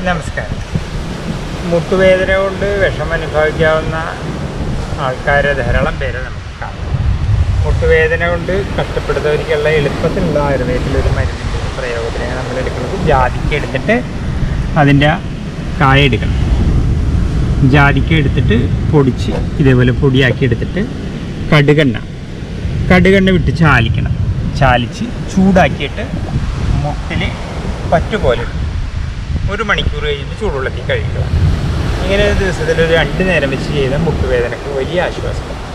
നമസ്കാരം മുട്ടുവേദന കൊണ്ട് വിഷം അനുഭവിക്കാവുന്ന ആൾക്കാരെ ധാരാളം പേരെ നമുക്ക് കാണാം മുട്ടുവേദന കൊണ്ട് കഷ്ടപ്പെടുന്നവർക്കുള്ള എളുപ്പത്തിലുള്ള ആയുർവേദത്തിലൊരു മരുന്നിൻ്റെ ഒരു പ്രയോഗത്തിനാണ് നമ്മൾ എടുക്കുന്നത് ജാതിക്ക എടുത്തിട്ട് അതിൻ്റെ കായ എടുക്കണം ജാതിക്ക എടുത്തിട്ട് പൊടിച്ച് ഇതേപോലെ പൊടിയാക്കി എടുത്തിട്ട് കടുകെണ്ണ കടുകെണ്ണ വിട്ട് ചാലിക്കണം ചാലിച്ച് ചൂടാക്കിയിട്ട് മുട്ടിൽ പറ്റുപോലെ ഇടും. ഒരു മണിക്കൂർ കഴിഞ്ഞിട്ട് ചൂടുവെള്ളത്തിൽ കഴുകുക ഇങ്ങനെ ഒരു ദിവസത്തിൽ ഒരു രണ്ട് നേരം വെച്ച് ചെയ്ത മുട്ടുവേദനക്ക് വലിയ ആശ്വാസം